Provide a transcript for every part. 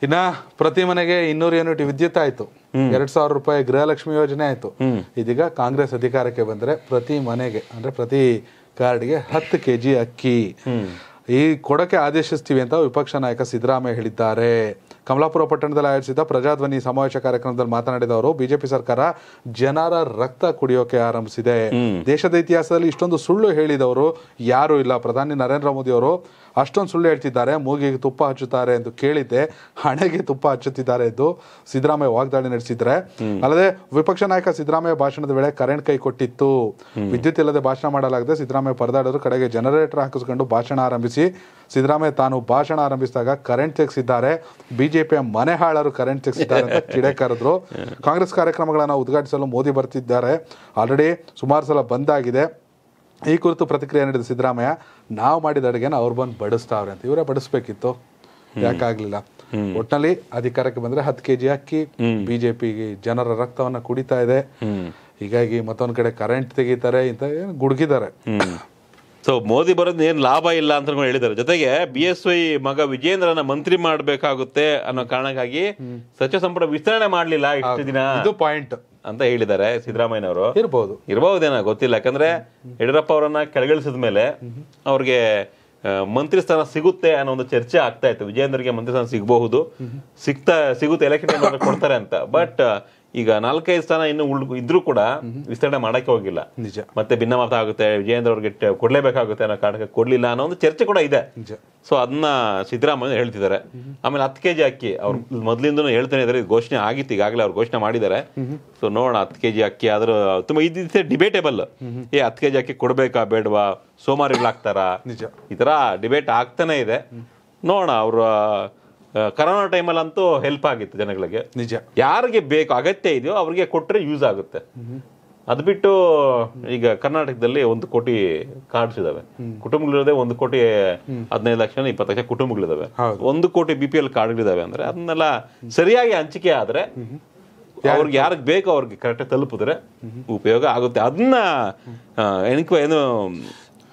ಇನ್ನ ಪ್ರತಿ ಮನೆಗೆ ಇನ್ನೂರು ಯೂನಿಟ್ ವಿದ್ಯುತ್ ಆಯ್ತು ಎರಡ್ ಸಾವಿರ ರೂಪಾಯಿ ಗೃಹಲಕ್ಷ್ಮಿ ಯೋಜನೆ ಆಯ್ತು ಇದೀಗ ಕಾಂಗ್ರೆಸ್ ಅಧಿಕಾರಕ್ಕೆ ಬಂದ್ರೆ ಪ್ರತಿ ಮನೆಗೆ ಅಂದ್ರೆ ಪ್ರತಿ ಕಾರ್ಡ್ಗೆ ಹತ್ತು ಕೆಜಿ ಅಕ್ಕಿ ಈ ಕೊಡಕ್ಕೆ ಆದೇಶಿಸ್ತೀವಿ ಅಂತ ವಿಪಕ್ಷ ನಾಯಕ ಸಿದ್ದರಾಮಯ್ಯ ಹೇಳಿದ್ದಾರೆ ಕಮಲಾಪುರ ಪಟ್ಟಣದಲ್ಲಿ ಆಯೋಜಿಸಿದ ಪ್ರಜಾಧ್ವನಿ ಸಮಾವೇಶ ಕಾರ್ಯಕ್ರಮದಲ್ಲಿ ಮಾತನಾಡಿದ ಅವರು ಬಿಜೆಪಿ ಸರ್ಕಾರ ಜನರ ರಕ್ತ ಕುಡಿಯೋಕೆ ಆರಂಭಿಸಿದೆ ದೇಶದ ಇತಿಹಾಸದಲ್ಲಿ ಇಷ್ಟೊಂದು ಸುಳ್ಳು ಹೇಳಿದವರು ಯಾರು ಇಲ್ಲ ಪ್ರಧಾನಿ ನರೇಂದ್ರ ಮೋದಿ ಅವರು ಅಷ್ಟೊಂದು ಸುಳ್ಳು ಹೇಳ್ತಿದ್ದಾರೆ ಮೂಗಿಗೆ ತುಪ್ಪ ಹಚ್ಚುತ್ತಾರೆ ಎಂದು ಕೇಳಿದ್ದೆ ಹಣೆಗೆ ತುಪ್ಪ ಹಚ್ಚುತ್ತಿದ್ದಾರೆ ಎಂದು ಸಿದ್ದರಾಮಯ್ಯ ವಾಗ್ದಾಳಿ ನಡೆಸಿದ್ರೆ ಅಲ್ಲದೆ ವಿಪಕ್ಷ ನಾಯಕ ಸಿದ್ದರಾಮಯ್ಯ ಭಾಷಣದ ವೇಳೆ ಕರೆಂಟ್ ಕೈ ಕೊಟ್ಟಿತ್ತು ವಿದ್ಯುತ್ ಇಲ್ಲದೆ ಭಾಷಣ ಮಾಡಲಾಗದೆ ಸಿದ್ದರಾಮಯ್ಯ ಪರದಾಡರು ಕಡೆಗೆ ಜನರೇಟರ್ ಹಾಕಿಸ್ಕೊಂಡು ಭಾಷಣ ಆರಂಭಿಸಿ ಸಿದ್ದರಾಮಯ್ಯ ತಾನು ಭಾಷಣ ಆರಂಭಿಸಿದಾಗ ಕರೆಂಟ್ ತೆಗೆಸಿದ್ದಾರೆ ಬಿಜೆಪಿಯ ಮನೆ ಹಾಳರು ಕರೆಂಟ್ ತೆಗೆಸಿದ್ದಾರೆ ಅಂತ ಕಿಡೆ ಕರೆದ್ರು ಕಾಂಗ್ರೆಸ್ ಕಾರ್ಯಕ್ರಮಗಳನ್ನು ಉದ್ಘಾಟಿಸಲು ಮೋದಿ ಬರ್ತಿದ್ದಾರೆ ಆಲ್ರೆಡಿ ಸುಮಾರು ಸಲ ಬಂದಾಗಿದೆ ಈ ಕುರಿತು ಪ್ರತಿಕ್ರಿಯೆ ನೀಡಿದ ಸಿದ್ದರಾಮಯ್ಯ ನಾವು ಮಾಡಿದ ಅಡುಗೆನ ಅವ್ರು ಬಂದು ಬಡಿಸ್ತಾವ್ರೆ ಅಂತ ಇವರೇ ಬಡಿಸ್ಬೇಕಿತ್ತು ಯಾಕಾಗ್ಲಿಲ್ಲ ಒಟ್ನಲ್ಲಿ ಅಧಿಕಾರಕ್ಕೆ ಬಂದ್ರೆ ಹತ್ತು ಕೆಜಿ ಅಕ್ಕಿ ಬಿಜೆಪಿಗೆ ಜನರ ರಕ್ತವನ್ನ ಕುಡಿತಾ ಇದೆ ಹೀಗಾಗಿ ಮತ್ತೊಂದ್ ಕಡೆ ಕರೆಂಟ್ ತೆಗಿತಾರೆ ಇಂತ ಏನು ಗುಡುಗಿದ್ದಾರೆ ಸೊ ಮೋದಿ ಬರೋದ್ ಏನ್ ಲಾಭ ಇಲ್ಲ ಅಂತ ಕೂಡ ಹೇಳಿದ್ದಾರೆ ಜೊತೆಗೆ ಬಿ ಎಸ್ ವೈ ಮಗ ವಿಜೇಂದ್ರನ ಮಂತ್ರಿ ಮಾಡ್ಬೇಕಾಗುತ್ತೆ ಅನ್ನೋ ಕಾರಣಕ್ಕಾಗಿ ಸಚಿವ ಸಂಪುಟ ವಿಸ್ತರಣೆ ಮಾಡ್ಲಿಲ್ಲ ಇಷ್ಟು ದಿನ ಇದು ಪಾಯಿಂಟ್ ಅಂತ ಹೇಳಿದ್ದಾರೆ ಸಿದ್ದರಾಮಯ್ಯನವರು ಇರ್ಬೋದು ಇರಬಹುದೇನೋ ಗೊತ್ತಿಲ್ಲ ಯಾಕಂದ್ರೆ ಯಡಿಯೂರಪ್ಪ ಅವರನ್ನ ಕೆಳಗಿಳಿಸಿದ ಮೇಲೆ ಅವ್ರಿಗೆ ಆ, ಮಂತ್ರಿ ಸ್ಥಾನ ಸಿಗುತ್ತೆ ಅನ್ನೋ ಒಂದು ಚರ್ಚೆ ಆಗ್ತಾ ಇತ್ತು ವಿಜೇಂದ್ರಿಗೆ ಮಂತ್ರಿ ಸ್ಥಾನ ಸಿಗಬಹುದು ಸಿಗ್ತಾ ಸಿಗುತ್ತೆ ಎಲೆಕ್ಷನ್ ಕೊಡ್ತಾರೆ ಅಂತ ಬಟ್ ಈಗ ನಾಲ್ಕೈದು ಸ್ಥಾನ ಇನ್ನು ಉಳ್ ಇದ್ರೂ ಕೂಡ ವಿಸ್ತರಣೆ ಮಾಡಕ್ಕೆ ಹೋಗಿಲ್ಲ ನಿಜ ಮತ್ತೆ ಭಿನ್ನಮತ ಆಗುತ್ತೆ ವಿಜೇಂದ್ರ ಅವ್ರಿಗೆ ಟ- ಕೊಡ್ಲೇಬೇಕಾಗುತ್ತೆ ಅನ್ನೋ ಕಾರಣಕ್ಕೆ ಕೊಡ್ಲಿಲ್ಲ ಅನ್ನೋ ಒಂದು ಚರ್ಚೆ ಕೂಡ ಇದೆ ನಿಜ ಸೊ ಅದನ್ನ ಸಿದ್ದರಾಮಯ್ಯ ಹೇಳ್ತಿದ್ದಾರೆ ಆಮೇಲೆ ಹತ್ತು ಕೆಜಿ ಅಕ್ಕಿ ಅವ್ರು ಮೊದ್ಲಿಂದನೂ ಹೇಳ್ತಾನೆ ಇದಾರೆ ಇದು ಘೋಷಣೆ ಆಗಿತ್ತು ಈಗಾಗಲೇ ಅವ್ರು ಘೋಷಣೆ ಮಾಡಿದ್ದಾರೆ ಸೊ ನೋಡೋಣ ಹತ್ತು ಕೆಜಿ ಅಕ್ಕಿ ಆದ್ರೂ ತುಂಬಾ ಇದು ಡಿಬೇಟೇಬಲ್ ಏ ಹತ್ತು ಕೆಜಿ ಅಕ್ಕಿ ಕೊಡ್ಬೇಕಾ ಬೇಡವಾ ಸೋಮಾರಿಗಳಾಗ್ತಾರಾ ನಿಜ ಈ ತರ ಡಿಬೇಟ್ ಆಗ್ತಾನೆ ಇದೆ ನೋಡೋಣ ಅವ್ರ ಆ, ಕರೋನಾ ಟೈಮಲ್ಲಂತೂ ಹೆಲ್ಪ್ ಆಗಿತ್ತು ಜನಗಳಿಗೆ ನಿಜ ಯಾರಿಗೆ ಬೇಕು ಅಗತ್ಯ ಇದೆಯೋ ಅವ್ರಿಗೆ ಕೊಟ್ರೆ ಯೂಸ್ ಆಗುತ್ತೆ ಅದು ಬಿಟ್ಟು ಈಗ ಕರ್ನಾಟಕದಲ್ಲಿ ಒಂದು ಕೋಟಿ ಕಾರ್ಡ್ಸ್ ಇದಾವೆ ಕುಟುಂಬಗಳಿರೋದೇ ಒಂದು ಕೋಟಿ ಹದಿನೈದು ಲಕ್ಷ ಇಪ್ಪತ್ತು ಲಕ್ಷ ಕುಟುಂಬಗಳಿದಾವೆ ಹೌದು. ಒಂದು ಕೋಟಿ ಬಿ ಪಿ ಎಲ್ ಕಾರ್ಡ್ಗಳಿದಾವೆ ಅಂದ್ರೆ ಅದನ್ನೆಲ್ಲ ಸರಿಯಾಗಿ ಹಂಚಿಕೆ ಆದ್ರೆ ಅವ್ರಿಗೆ ಯಾರಿಗೆ ಬೇಕು ಅವ್ರಿಗೆ ಕರೆಕ್ಟ್ ತಲುಪಿದ್ರೆ ಉಪಯೋಗ ಆಗುತ್ತೆ ಅದನ್ನ ಎನ್ಕ್ವ ಏನು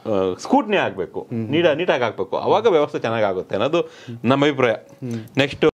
ಸ್ಕೂಟ್ನಿ ಆಗ್ಬೇಕು ನೀಟ ನೀಟಾಗಿ ಆಗ್ಬೇಕು ಅವಾಗ ವ್ಯವಸ್ಥೆ ಚೆನ್ನಾಗಿ ಆಗುತ್ತೆ ಅನ್ನೋದು ನಮ್ಮ ಅಭಿಪ್ರಾಯ ನೆಕ್ಸ್ಟ್